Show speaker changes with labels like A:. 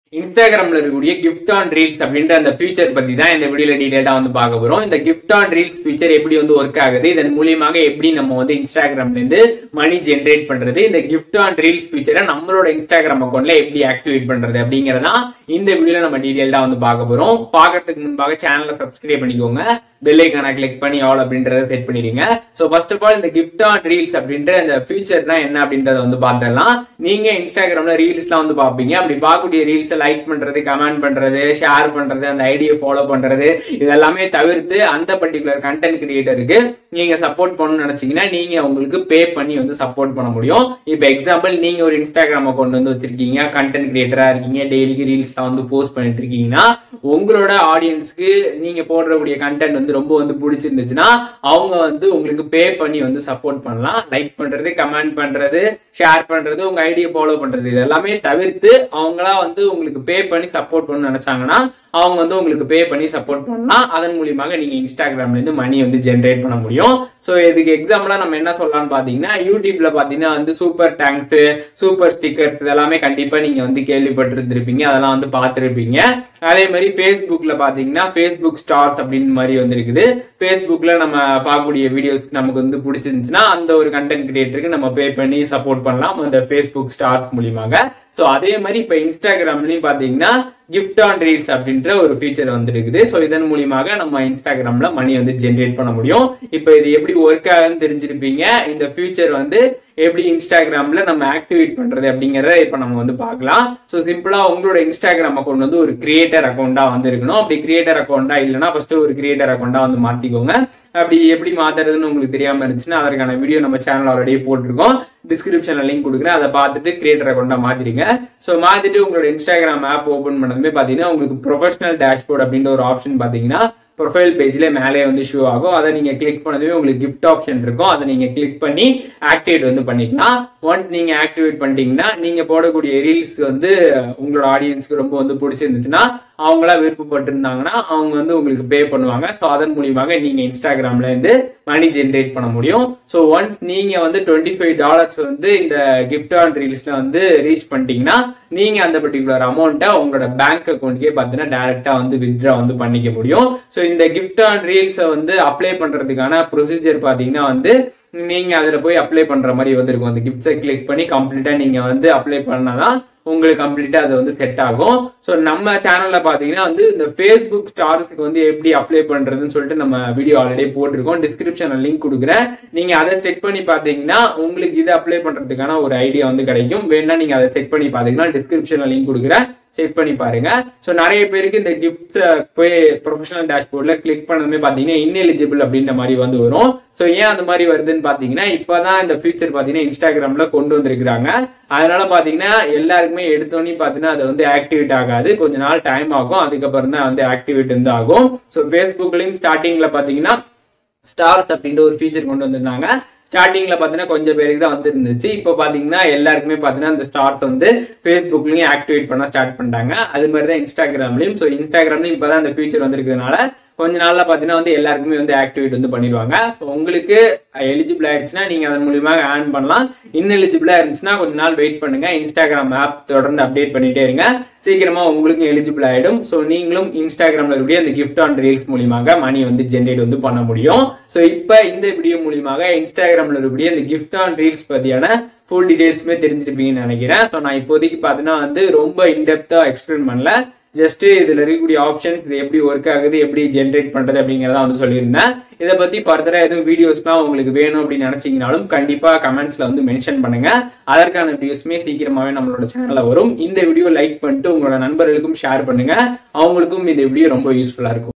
A: இன்ஸ்டாகிராம்ல இருக்கக்கூடிய gift on reels அப்படின்ற அந்த ஃபீச்சர் பத்தி தான் இந்த வீடியோல டீடைலா வந்து பார்க்க போறோம் இந்த கிஃப்ட் ஆன் ரீல்ஸ் ஃபீச்சர் எப்படி வந்து ஒர்க் ஆகுது இதன் மூலியமாக எப்படி நம்ம வந்து இன்ஸ்டாகிராம்ல இருந்து மணி ஜென்ரேட் பண்றது இந்த கிஃப்ட் ஆன் ரீல்ஸ் ஃபீச்சரை நம்மளோட இன்ஸ்டாகிராம் அக்கௌண்ட்ல எப்படி ஆக்டிவேட் பண்றது அப்படிங்கறதா இந்த வீடியோல நம்ம டீடைல்டா வந்து பார்க்க போறோம் பார்க்கறதுக்கு முன்பாக சேனலை சப்ஸ்கிரைப் பண்ணிக்கோங்க பெல் ஐக்கான கிளிக் பண்ணி ஆல் அப்படின்றத செட் பண்ணிடுங்க ஸோ ஃபர்ஸ்ட் ஆஃப் ஆல் இந்த கிஃப்ட் ஆன் ரீல்ஸ் அப்படின்ற இந்த ஃபீச்சர்னா என்ன அப்படின்றத வந்து பார்த்துடலாம் நீங்க இன்ஸ்டாகிராம்ல ரீல்ஸ்லாம் வந்து பார்ப்பீங்க அப்படி பார்க்கக்கூடிய ரீல்ஸை லைக் பண்றது கமெண்ட் பண்றது ஷேர் பண்றது அந்த ஐடியை ஃபாலோ பண்றது இதெல்லாமே தவிர்த்து அந்த பர்டிகுலர் கண்டென்ட் கிரியேட்டருக்கு நீங்க சப்போர்ட் பண்ணணும்னு நினைச்சீங்கன்னா நீங்க உங்களுக்கு பே பண்ணி வந்து சப்போர்ட் பண்ண முடியும் இப்போ எக்ஸாம்பிள் நீங்க ஒரு இன்ஸ்டாகிராம் அக்கௌண்ட் வந்து வச்சிருக்கீங்க கண்டென்ட் கிரியேட்டரா இருக்கீங்க டெய்லிக்கு ரீல்ஸ்லாம் வந்து போஸ்ட் பண்ணிட்டு இருக்கீங்கன்னா உங்களோட ஆடியன்ஸ்க்கு நீங்க போடுறக்கூடிய கண்டென்ட் வந்து ரொம்ப வந்து பிடிச்சிருந்துச்சுன்னா அவங்க வந்து உங்களுக்கு பே பண்ணி வந்து சப்போர்ட் பண்ணலாம் லைக் பண்றது கமெண்ட் பண்றது ஷேர் பண்றது உங்க ஐடியை ஃபாலோ பண்றது இது எல்லாமே தவிர்த்து அவங்களா வந்து உங்களுக்கு பே பண்ணி சப்போர்ட் பண்ண நினைச்சாங்கன்னா அவங்க வந்து உங்களுக்கு பே பண்ணி சப்போர்ட் பண்ணலாம் அதன் மூலியமாக நீங்க இன்ஸ்டாகிராம்ல இருந்து மணி வந்து ஜென்ரேட் பண்ண முடியும் ஸோ இதுக்கு எக்ஸாம்பிளா நம்ம என்ன சொல்லலாம்னு பாத்தீங்கன்னா யூடியூப்ல பாத்தீங்கன்னா வந்து சூப்பர் டேங்க்ஸ் சூப்பர் ஸ்டிக்கர்ஸ் இதெல்லாமே கண்டிப்பா நீங்க வந்து கேள்விப்பட்டிருந்திருப்பீங்க அதெல்லாம் வந்து பார்த்துருப்பீங்க அதே மாதிரி ஃபேஸ்புக்ல பாத்தீங்கன்னா ஃபேஸ்புக் ஸ்டார்ஸ் அப்படின்னு மாதிரி வந்து இருக்குது ஃபேஸ்புக்ல நம்ம பார்க்கக்கூடிய வீடியோஸ் நமக்கு வந்து பிடிச்சிருந்துச்சுன்னா அந்த ஒரு கண்டென்ட் கிரியேட்டருக்கு நம்ம பே பண்ணி சப்போர்ட் பண்ணலாம் அந்த ஃபேஸ்புக் ஸ்டார்ஸ் மூலியமாக ஸோ அதே மாதிரி இப்போ இன்ஸ்டாகிராம்லயும் பாத்தீங்கன்னா கிஃப்ட் ஆன் ரீல்ஸ் அப்படின்ற ஒரு ஃபீச்சர் வந்துருக்குது ஸோ இதன் மூலியமாக நம்ம இன்ஸ்டாகிராம்ல மணி வந்து ஜென்ரேட் பண்ண முடியும் இப்போ இது எப்படி ஒர்க் ஆகுதுன்னு தெரிஞ்சிருப்பீங்க இந்த ஃபியூச்சர் வந்து எப்படி இன்ஸ்டாகிராம்ல நம்ம ஆக்டிவேட் பண்றது அப்படிங்கறத இப்போ நம்ம வந்து பார்க்கலாம் ஸோ சிம்பிளா உங்களோட இன்ஸ்டாகிராம் அக்கௌண்ட் வந்து ஒரு கிரியேட்டர் அக்கௌண்டா வந்து இருக்கணும் அப்படி கிரியேட்டர் அக்கௌண்டா இல்லைன்னா ஃபர்ஸ்ட் ஒரு கிரியேட்டர் அக்கௌண்டா வந்து மாத்திக்கோங்க அப்படி எப்படி மாத்துறதுன்னு உங்களுக்கு தெரியாம இருந்துச்சுன்னா அதற்கான வீடியோ நம்ம சேனல் ஆல்ரெடி போட்டிருக்கோம் டிஸ்கிரிப்ஷன்ல லிங்க் கொடுக்குறேன் அதை பார்த்துட்டு கிரியேட்டர் அக்கௌண்டா மாத்திடுங்க ஸோ மாத்திட்டு உங்களோட இன்ஸ்டாகிராம் ஆப் ஓப்பன் பண்ணதுமே பாத்தீங்கன்னா உங்களுக்கு ப்ரொஃபஷனல் டேஷ்போர்ட் அப்படின்ற ஒரு ஆப்ஷன் பாத்தீங்கன்னா ப்ரொஃபைல் பேஜ்ல மேலே வந்து ஷோ ஆகும் அதை நீங்க கிளிக் பண்ணதுமே உங்களுக்கு கிஃப்ட் ஆப்ஷன் இருக்கும் அதை நீங்க கிளிக் பண்ணி ஆக்டிவேட் வந்து பண்ணிக்கலாம் ஒன்ஸ் நீங்க ஆக்டிவேட் பண்ணிட்டீங்கன்னா நீங்க போடக்கூடிய ரீல்ஸ் வந்து உங்களோட ஆடியன்ஸ்க்கு ரொம்ப வந்து பிடிச்சிருந்துச்சுன்னா அவங்களா விருப்பப்பட்டிருந்தாங்கன்னா அவங்க வந்து உங்களுக்கு பே பண்ணுவாங்க ஸோ அதன் மூலியமாக நீங்க இன்ஸ்டாகிராம்ல இருந்து மணி ஜென்ரேட் பண்ண முடியும் ஸோ ஒன்ஸ் நீங்க வந்து டுவெண்ட்டி ஃபைவ் டாலர்ஸ் வந்து இந்த கிஃப்ட் ஆன் ரீல்ஸ்ல வந்து ரீச் பண்ணிட்டீங்கன்னா நீங்க அந்த பர்டிகுலர் அமௌண்ட்டை உங்களோட பேங்க் அக்கௌண்ட்கே பார்த்தீங்கன்னா டைரக்டா வந்து வித்ட்ரா வந்து பண்ணிக்க முடியும் ஸோ இந்த கிஃப்ட் ஆன் ரீல்ஸை வந்து அப்ளை பண்றதுக்கான ப்ரொசீஜர் பார்த்தீங்கன்னா வந்து நீங்க அதுல போய் அப்ளை பண்ற மாதிரி வந்து இருக்கும் அந்த கிஃப்ட்ஸை கிளிக் பண்ணி கம்ப்ளீட்டா நீங்க வந்து அப்ளை பண்ணாதான் உங்களுக்கு கம்ப்ளீட்டா அது வந்து செட் ஆகும் ஸோ நம்ம சேனல்ல பாத்தீங்கன்னா வந்து இந்த ஃபேஸ்புக் ஸ்டார்ஸ்க்கு வந்து எப்படி அப்ளை பண்றதுன்னு சொல்லிட்டு நம்ம வீடியோ ஆல்ரெடி போட்டிருக்கோம் டிஸ்கிரிப்ஷன்ல லிங்க் கொடுக்குறேன் நீங்க அதை செக் பண்ணி பாத்தீங்கன்னா உங்களுக்கு இதை அப்ளை பண்றதுக்கான ஒரு ஐடியா வந்து கிடைக்கும் வேணா நீங்க அதை செக் பண்ணி பாத்தீங்கன்னா டிஸ்கிரிப்ஷன்ல லிங்க் கொடுக்குறேன் செக் பண்ணி பாருங்க ஸோ நிறைய பேருக்கு இந்த கிஃப்ட்ஸ் போய் ப்ரொஃபஷனல் டேஷ்போர்ட்ல கிளிக் பண்ணதுமே பார்த்தீங்கன்னா இன்எலிஜிபிள் அப்படின்ற மாதிரி வந்து வரும் ஸோ ஏன் அந்த மாதிரி வருதுன்னு பார்த்தீங்கன்னா இப்போதான் இந்த ஃபியூச்சர் பார்த்தீங்கன்னா இன்ஸ்டாகிராம்ல கொண்டு வந்திருக்கிறாங்க அதனால பார்த்தீங்கன்னா எல்லாருக்குமே எடுத்தோன்னே பார்த்தீங்கன்னா அது வந்து ஆக்டிவேட் ஆகாது கொஞ்ச நாள் டைம் ஆகும் அதுக்கப்புறம் தான் வந்து ஆக்டிவேட் வந்து ஆகும் ஸோ ஃபேஸ்புக்லையும் ஸ்டார்டிங்ல பார்த்தீங்கன்னா ஸ்டார்ஸ் அப்படின்ற ஒரு ஃபீச்சர் கொண்டு வந்திருந்தாங்க ஸ்டார்டிங்ல பாத்தீங்கன்னா கொஞ்சம் பேருக்கு தான் வந்துருந்துச்சு இப்போ பாத்தீங்கன்னா எல்லாருக்குமே பாத்தீங்கன்னா இந்த ஸ்டார்ஸ் வந்து ஃபேஸ்புக்லயும் ஆக்டிவேட் பண்ண ஸ்டார்ட் பண்ணிட்டாங்க அது மாதிரி தான் இன்ஸ்டாகிராம்லயும் ஸோ இன்ஸ்டாகிராம்லயும் இப்பதான் இந்த ஃபீச்சர் வந்திருக்கிறதுனால கொஞ்ச நாள்ல பாத்தீங்கன்னா வந்து எல்லாருக்குமே வந்து ஆக்டிவேட் வந்து பண்ணிடுவாங்க ஸோ உங்களுக்கு எலிஜிபிள் ஆயிடுச்சுன்னா நீங்க அதன் மூலியமாக ஆன் பண்ணலாம் இன்எலிஜிபிளா இருந்துச்சுன்னா கொஞ்ச நாள் வெயிட் பண்ணுங்க இன்ஸ்டாகிராம் ஆப் தொடர்ந்து அப்டேட் பண்ணிட்டே இருங்க சீக்கிரமா உங்களுக்கும் எலிஜிபிள் ஆயிடும் ஸோ நீங்களும் இன்ஸ்டாகிராம்ல இருக்கக்கூடிய அந்த கிஃப்ட் ஆன் ரீல்ஸ் மூலியமாக மணி வந்து ஜென்ரேட் வந்து பண்ண முடியும் ஸோ இப்போ இந்த வீடியோ மூலியமாக இன்ஸ்டாகிராம்ல இருக்கக்கூடிய அந்த கிஃப்ட் ஆன் ரீல்ஸ் பத்தியான ஃபுல் டீடைல்ஸுமே தெரிஞ்சிருப்பீங்கன்னு நினைக்கிறேன் ஸோ நான் இப்போதைக்கு பார்த்தீங்கன்னா வந்து ரொம்ப இன்டெப்தா எக்ஸ்பிளைன் பண்ணல ஜஸ்ட் இதுல இருக்கக்கூடிய ஆப்ஷன்ஸ் இது எப்படி ஒர்க் ஆகுது எப்படி ஜென்ரேட் பண்றது அப்படிங்கறத வந்து சொல்லியிருந்தேன் இதை பத்தி ஃபர்தரா எதுவும் வீடியோஸ்லாம் உங்களுக்கு வேணும் அப்படின்னு நினைச்சீங்கனாலும் கண்டிப்பா கமெண்ட்ஸ்ல வந்து மென்ஷன் பண்ணுங்க அதற்கான வீடியோஸ்மே சீக்கிரமாவே நம்மளோட சேனல்ல வரும் இந்த வீடியோ லைக் பண்ணிட்டு உங்களோட நண்பர்களுக்கும் ஷேர் பண்ணுங்க அவங்களுக்கும் இந்த வீடியோ ரொம்ப யூஸ்ஃபுல்லா இருக்கும்